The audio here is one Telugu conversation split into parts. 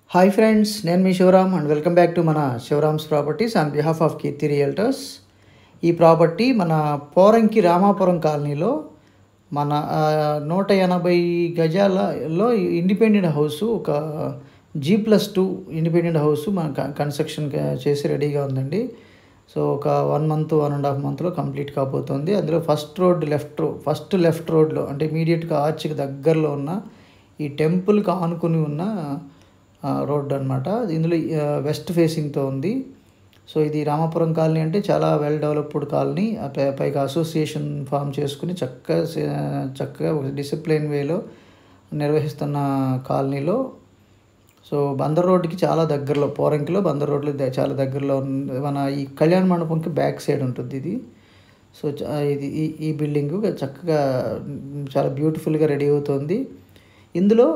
హాయ్ ఫ్రెండ్స్ నేను మీ Sivaram and welcome back to మన Sivaram's properties on behalf of Keerthi realtors ఈ ప్రాపర్టీ మన పోరంకి రామాపురం కాలనీలో మన ఆ, నూట ఎనభై గజాలలో ఇండిపెండెంట్ హౌస్ ఒక G plus two independent house మన క- కన్స్ట్రక్షన్ క- చేసి రెడీగా ఉందండి సో ఒక one month one and half మంత్లో కంప్లీట్ కాబోతుంది అందులో ఫస్ట్ రోడ్ లెఫ్ట్ రో ఫస్ట్ లెఫ్ట్ రోడ్లో అంటే ఇమీడియట్గా ఆర్చ్కి దగ్గరలో ఉన్న ఈ టెంపుల్కి ఆనుకుని ఉన్న ఆ, రోడ్ అనమాట ఇందులో ఆ, వెస్ట్ ఫేసింగ్తో ఉంది సో ఇది రామాపురం కాలనీ అంటే చాలా వెల్ డెవలప్డ్ కాలనీ ఆ పై- పైగా అసోసియేషన్ ఫామ్ చేసుకుని చక్కగా సే- చక్కగా ఒక డిసిప్లిన్ వేలో నిర్వహిస్తున్న కాలనీలో సో బందర్ రోడ్డుకి చాలా దగ్గరలో పోరంకిలో బందర్ రోడ్లు ద- చాలా దగ్గరలో ఉంది మన ఈ కళ్యాణ మండపంకి బ్యాక్ సైడ్ ఉంటుంది ఇది సో చ- ఇది ఈ ఈ బిల్డింగ్ చక్కగా మ్, చాలా బ్యూటిఫుల్గా రెడీ అవుతుంది ఇందులో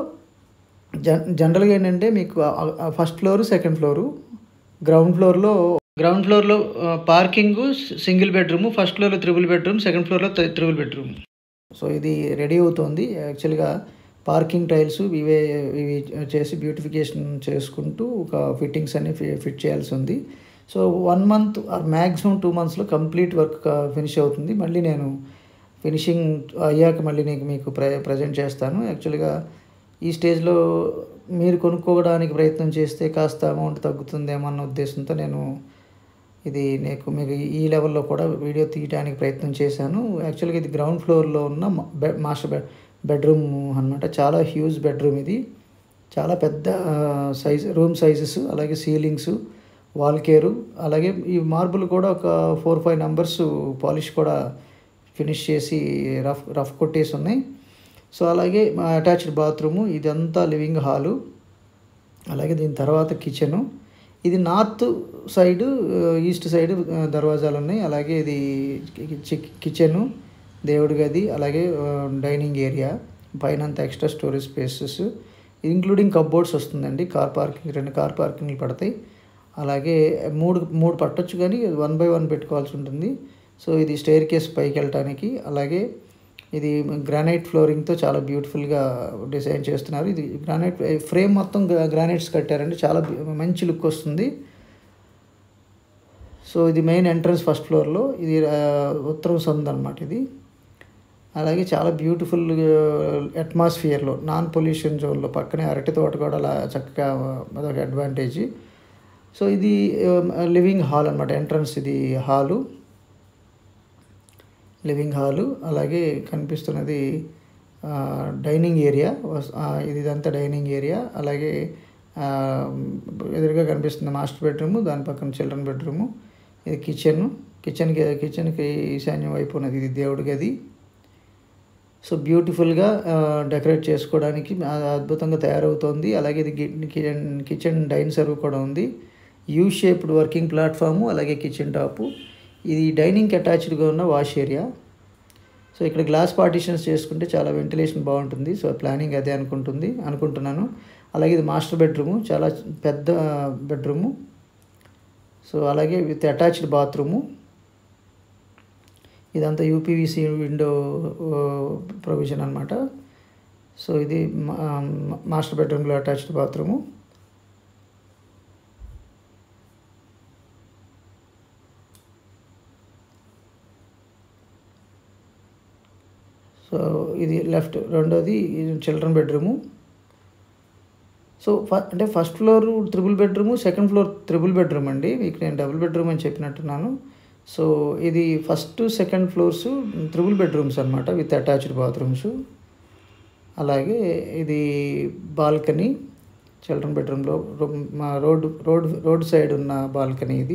జన్ జనరల్గా ఏంటంటే మీకు first floor second floor ground ఫ్లోర్లో గ్రౌండ్ ఫ్లోర్లో పార్కింగ్ సింగిల్ బెడ్రూమ్ ఫస్ట్ ఫ్లోర్లో త్రిబుల్ బెడ్రూమ్ సెకండ్ ఫ్లోర్లో త్రిబుల్ బెడ్రూమ్ సో ఇది రెడీ అవుతోంది యాక్చువల్గా పార్కింగ్ టైల్స్ ఇవే ఇవి చేసి బ్యూటిఫికేషన్ చేసుకుంటూ ఒక ఫిట్టింగ్స్ అన్ని ఫి- ఫిట్ చేయాల్సి ఉంది so one month or maximum two మంత్స్లో కంప్లీట్ వర్క్ ఫినిష్ అవుతుంది మళ్ళీ నేను ఫినిషింగ్ అయ్యాక మళ్ళీ నీకు మీకు ప్ర ప్రజెంట్ చేస్తాను యాక్చువల్గా ఈ స్టేజ్లో మీరు కొనుక్కోవడానికి ప్రయత్నం చేస్తే కాస్త అమౌంట్ తగ్గుతుందేమో అన్న ఉద్దేశంతో నేను ఇది నీకు మీకు ఈ లెవెల్లో కూడా వీడియో తీయడానికి ప్రయత్నం చేశాను యాక్చువల్గా ఇది గ్రౌండ్ ఫ్లోర్లో ఉన్న మా- బె- మాస్టర్ బెడ్ బెడ్రూమ్ అనమాట చాలా హ్యూజ్ బెడ్రూమ్ ఇది చాలా పెద్ద సైజ్ రూమ్ సైజెస్ అలాగే సీలింగ్స్ వాల్ కేరు అలాగే ఈ మార్బుల్ కూడా ఒక ఫోర్ ఫైవ్ నెంబర్స్ పాలిష్ కూడా ఫినిష్ చేసి రఫ్ రఫ్ కొట్టేసి ఉన్నాయి సో అలాగే అటాచ్డ్ బాత్రూము ఇదంతా లివింగ్ హాలు అలాగే దీని తర్వాత కిచెను ఇది నార్త్ సైడ్ ఈస్ట్ సైడ్ దర్వాజాలు ఉన్నాయి అలాగే ఇది కి- కిచెను దేవుడి గది అలాగే డైనింగ్ ఏరియా పైన అంతా extra storage spaces including cupboards వస్తుందండి కార్ పార్కింగ్ రెండు కార్ పార్కింగ్లు పడతాయి అలాగే మూడు మూడు పట్టొచ్చు కానీ వన్ బై వన్ పెట్టుకోవాల్సి ఉంటుంది సో ఇది స్టైర్ కేస్ పైకి వెళ్ళటానికి అలాగే ఇది గ్రానైట్ ఫ్లోరింగ్తో చాలా బ్యూటిఫుల్గా డిజైన్ చేస్తున్నారు ఇది గ్రానైట్ ఫ్రేమ్ మొత్తం గ్రానైట్స్ కట్టారండి చాలా బ్యూ- మంచి లుక్ వస్తుంది సో ఇది మెయిన్ ఎంట్రన్స్ ఫస్ట్ ఫ్లోర్లో ఇది ఆ, ఉత్తరం సందు అనమాట ఇది అలాగే చాలా బ్యూటిఫుల్ అట్మాస్ఫియర్లో నాన్ పొల్యూషన్ జోన్లో పక్కనే అరటి తోట కూడా అలా చక్కగా అదొక అడ్వాంటేజ్ సో ఇది లివింగ్ హాల్ అనమాట ఎంట్రన్స్ ఇది హాలు లివింగ్ హాలు అలాగే కనిపిస్తున్నది ఆ, డైనింగ్ ఏరియా వస్- ఆ, ఇది ఇదంతా డైనింగ్ ఏరియా అలాగే ఆ, ఎదురుగా కనిపిస్తుంది మాస్టర్ బెడ్రూము దాని పక్కన చిల్డ్రన్ బెడ్రూము ఇది కిచెన్ కిచెన్కి కిచెన్కి ఈశాన్యం వైపు ఉన్నది ఇది దేవుడి గది సో బ్యూటిఫుల్గా డెకరేట్ చేసుకోవడానికి ఆ, అద్భుతంగా తయారవుతోంది అలాగే ఇది గి- కిచెన్ కిచెన్ డైన్ సర్వ్ కూడా ఉంది యూ షేప్డ్ వర్కింగ్ ప్లాట్ఫాము అలాగే కిచెన్ టాపు ఇది డైనింగ్కి అటాచ్డ్గా ఉన్న వాష్ ఏరియా సో ఇక్కడ గ్లాస్ పార్టీషన్స్ చేసుకుంటే చాలా వెంటిలేషన్ బాగుంటుంది సో ప్లానింగ్ అదే అనుకుంటుంది అనుకుంటున్నాను అలాగే ఇది మాస్టర్ బెడ్రూము చాలా పెద్ద బెడ్రూము సో అలాగే విత్ అటాచ్డ్ బాత్రూము ఇదంతా యూపీవీసీ విండో ప్రొవిజన్ అనమాట సో ఇది మా- మాస్టర్ బెడ్రూమ్లో అటాచ్డ్ బాత్రూము సో ఇది లెఫ్ట్ రెండోది చిల్డ్రన్ బెడ్రూము సో ఫ- అంటే first floor triple bedroom second floor triple bedroom అండి మీకు నేను డబుల్ బెడ్రూమ్ అని చెప్పినట్టున్నాను సో ఇది first second floors triple bedrooms అనమాట విత్ అటాచ్డ్ బాత్రూమ్స్ అలాగే ఇది బాల్కనీ చిల్డ్రన్ బెడ్రూమ్లో మా రోడ్ రోడ్ రోడ్ సైడ్ ఉన్న బాల్కనీ ఇది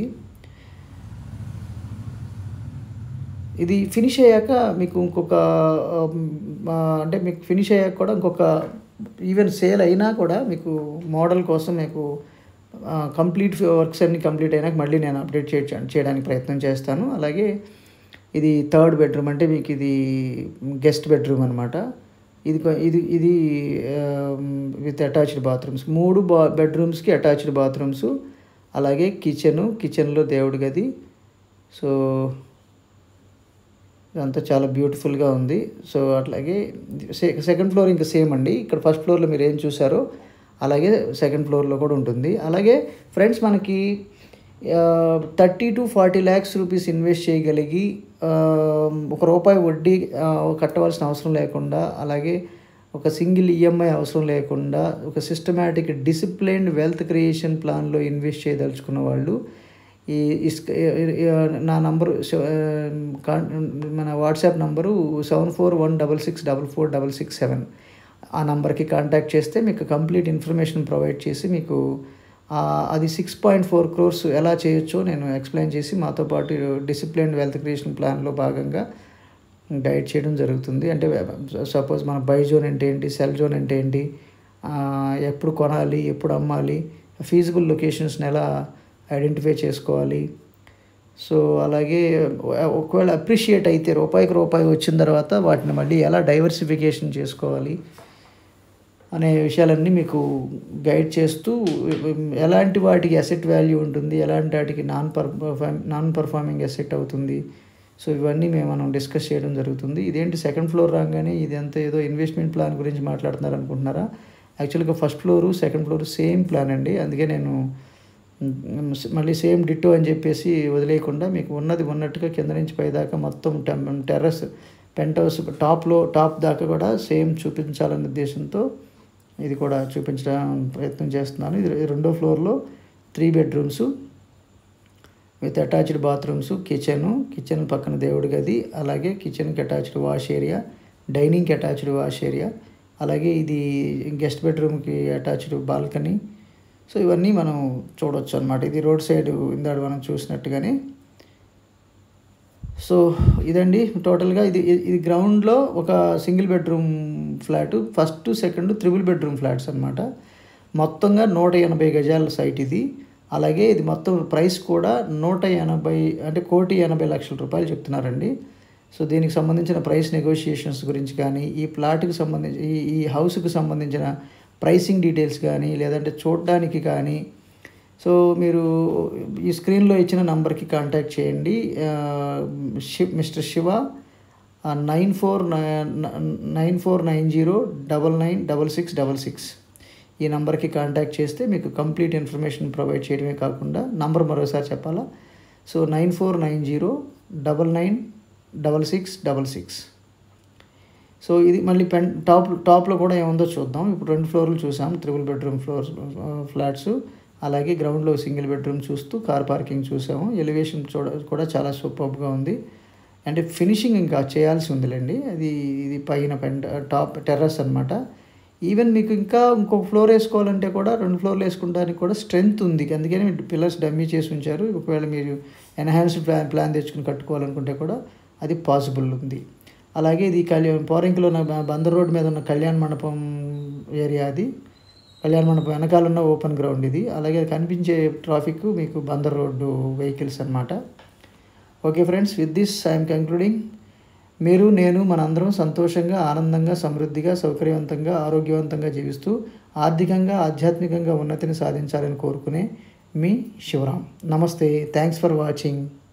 ఇది ఫినిష్ అయ్యాక మీకు ఇంకొక ఆ, అంటే మీకు ఫినిష్ అయ్యాక కూడా ఇంకొక ఈవెన్ సేల్ అయినా కూడా మీకు మోడల్ కోసం మీకు కంప్లీట్ వర్క్స్ అన్ని కంప్లీట్ అయినాక మళ్ళీ నేను అప్డేట్ చే చేయడానికి ప్రయత్నం చేస్తాను అలాగే ఇది థర్డ్ బెడ్రూమ్ అంటే మీకు ఇది గెస్ట్ బెడ్రూమ్ అనమాట ఇది కొ- ఇది ఇది విత్ అటాచ్డ్ బాత్రూమ్స్ మూడు బా బెడ్రూమ్స్కి అటాచ్డ్ బాత్రూమ్స్ అలాగే కిచెను కిచెన్లో దేవుడి గది సో ఇదంతా చాలా బ్యూటిఫుల్గా ఉంది సో అట్లాగే సె- సెకండ్ ఫ్లోర్ ఇంకా సేమ్ అండి ఇక్కడ ఫస్ట్ ఫ్లోర్లో మీరు ఏం చూసారో అలాగే సెకండ్ ఫ్లోర్లో కూడా ఉంటుంది అలాగే ఫ్రెండ్స్ మనకి thirty to forty lakhs rupees invest చేయగలిగి ఆ, ఒక రూపాయి వడ్డీ ఆ, కట్టవలసిన అవసరం లేకుండా అలాగే ఒక సింగిల్ ఈఎంఐ అవసరం లేకుండా ఒక సిస్టమేటిక్ డిసిప్లైన్డ్ వెల్త్ క్రియేషన్ ప్లాన్లో ఇన్వెస్ట్ చేయదలుచుకున్న వాళ్ళు ఈ ఇస్క నా నంబరు మన WhatsApp number seven four one double six double four double six seven ఆ నంబర్కి కాంటాక్ట్ చేస్తే మీకు కంప్లీట్ ఇన్ఫర్మేషన్ ప్రొవైడ్ చేసి మీకు ఆ, అది సిక్స్ పాయింట్ ఫోర్ క్రోర్స్ ఎలా చేయొచ్చో నేను ఎక్స్ప్లెయిన్ చేసి మాతో పాటు డిసిప్లిన్ వెల్త్ క్రియేషన్ ప్లాన్లో భాగంగా గైడ్ చేయడం జరుగుతుంది అంటే సపోజ్ మన బై జోన్ అంటే ఏంటి సెల్ జోన్ అంటే ఏంటి ఆ, ఎప్పుడు కొనాలి ఎప్పుడు అమ్మాలి ఫీజిబుల్ లొకేషన్స్ని ఎలా ఐడెంటిఫై చేసుకోవాలి సో అలాగే ఒకవేళ అప్రిషియేట్ అయితే రూపాయికి రూపాయి వచ్చిన తర్వాత వాటిని మళ్ళీ ఎలా డైవర్సిఫికేషన్ చేసుకోవాలి అనే విషయాలన్నీ మీకు గైడ్ చేస్తూ ఎలాంటి వాటికి అసెట్ వాల్యూ ఉంటుంది ఎలాంటి వాటికి non perform non performing asset అవుతుంది సో ఇవన్నీ మేము మనం డిస్కస్ చేయడం జరుగుతుంది ఇదేంటి సెకండ్ ఫ్లోర్ రాగానే ఇదంతా ఏదో ఇన్వెస్ట్మెంట్ ప్లాన్ గురించి మాట్లాడుతున్నారు అనుకుంటున్నారా యాక్చువల్గా first floor second floor same plan అండి అందుకే నేను మ్, మళ్ళీ సేమ్ డిట్టో అని చెప్పేసి వదిలేయకుండా మీకు ఉన్నది ఉన్నట్టుగా కింద నుంచి పైదాకా మొత్తం టెం- టెర్రస్ పెంట్ హౌస్ టాప్లో టాప్ దాకా కూడా సేమ్ చూపించాలనే ఉద్దేశంతో ఇది కూడా చూపించడం ప్రయత్నం చేస్తున్నాను ఇది రెండో ఫ్లోర్లో three bedrooms with attached bathrooms kitchen kitchen పక్కన దేవుడి గది అలాగే కిచెన్కి అటాచ్డ్ వాష్ ఏరియా డైనింగ్కి అటాచ్డ్ వాష్ ఏరియా అలాగే ఇది గెస్ట్ బెడ్రూమ్కి అటాచ్డ్ బాల్కనీ సో ఇవన్నీ మనం చూడొచ్చు అనమాట ఇది రోడ్ సైడ్ ఇందాడు మనం చూసినట్టుగానే సో ఇదండి టోటల్గా ఇది ఇది గ్రౌండ్లో ఒక single bedroom flat first second triple bedroom flats అనమాట మొత్తంగా నూట ఎనభై గజాల సైట్ ఇది అలాగే ఇది మొత్తం ప్రైస్ కూడా నూట ఎనభై అంటే కోటి ఎనభై లక్షల రూపాయలు చెప్తున్నారండి సో దీనికి సంబంధించిన ప్రైస్ నెగోషియేషన్స్ గురించి కానీ ఈ ప్లాట్కి సంబంధించి ఈ ఈ హౌస్కి సంబంధించిన ప్రైసింగ్ డీటెయిల్స్ కానీ లేదంటే చూడడానికి కానీ సో మీరు ఈ స్క్రీన్లో ఇచ్చిన నంబర్కి కాంటాక్ట్ చేయండి ఆ, శి- Mister Shiva nine four nine four nine zero double nine double six double six ఈ నంబర్కి కాంటాక్ట్ చేస్తే మీకు కంప్లీట్ ఇన్ఫర్మేషన్ ప్రొవైడ్ చేయడమే కాకుండా నంబర్ మరోసారి చెప్పాలా so nine four nine zero double nine double six double six so ఇది మళ్ళీ పెన్ టాప్ టాప్లో కూడా ఏముందో చూద్దాం ఇప్పుడు రెండు ఫ్లోర్లు చూసాం త్రిబుల్ బెడ్రూమ్ ఫ్లోర్స్ ఫ్లాట్స్ అలాగే గ్రౌండ్లో సింగిల్ బెడ్రూమ్ చూస్తూ కార్ పార్కింగ్ చూసాము ఎలివేషన్ చూడ కూడా చాలా సూపర్గా ఉంది అంటే ఫినిషింగ్ ఇంకా చేయాల్సి ఉందిలేండి అది ఇది పైన పెంట టాప్ టెర్రస్ అనమాట ఈవెన్ మీకు ఇంకా ఇంకొక ఫ్లోర్ వేసుకోవాలంటే కూడా రెండు ఫ్లోర్లు వేసుకోవడానికి కూడా స్ట్రెంగ్త్ ఉంది అందుకని పిల్లర్స్ డమ్మీ చేసి ఉంచారు ఒకవేళ మీరు ఎన్హాన్స్డ్ ప్లాన్ ప్లాన్ తెచ్చుకుని కట్టుకోవాలనుకుంటే కూడా అది పాసిబుల్ ఉంది అలాగే ఇది కళ్యాణ్ పోరంకిలో ఉన్న బ- బందర్ రోడ్ మీద ఉన్న కళ్యాణ మండపం ఏరియా అది కళ్యాణ మండపం వెనకాల ఉన్న ఓపెన్ గ్రౌండ్ ఇది అలాగే కనిపించే ట్రాఫిక్ మీకు బందర్ రోడ్డు వెహికల్స్ అన్నమాట okay friends with this I'm concluding మీరు నేను మనందరం సంతోషంగా ఆనందంగా సమృద్ధిగా సౌకర్యవంతంగా ఆరోగ్యవంతంగా జీవిస్తూ ఆర్థికంగా ఆధ్యాత్మికంగా ఉన్నతిని సాధించాలని కోరుకునే మీ శివరాం నమస్తే థ్యాంక్స్ ఫర్ వాచింగ్